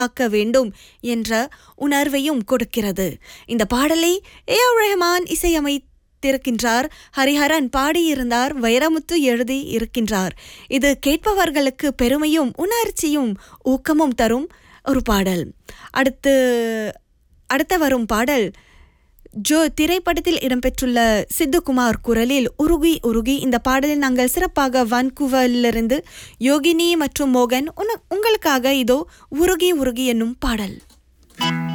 ஆக்க வேண்டும் என்ற உணர்வையும் கொடுக்கிறது இந்த பாடலை ஏ ஆர் ரஹ்மான் இசையமைத்திருக்கின்றார் ஹரிஹரன் பாடியிருந்தார் வைரமுத்து எழுதி இருக்கின்றார் இது கேட்பவர்களுக்கு பெருமையும் உணர்ச்சியும் ஊக்கமும் தரும் ஒரு பாடல் அடுத்து அடுத்த வரும் பாடல் ஜோ திரைப்படத்தில் இடம்பெற்றுள்ள சித்துக்குமார் குரலில் உருகி உருகி இந்த பாடலில் நாங்கள் சிறப்பாக வான்குவரிலிருந்து யோகினி மற்றும் மோகன் உன- உங்களுக்காக இதோ உருகி உருகி என்னும் பாடல்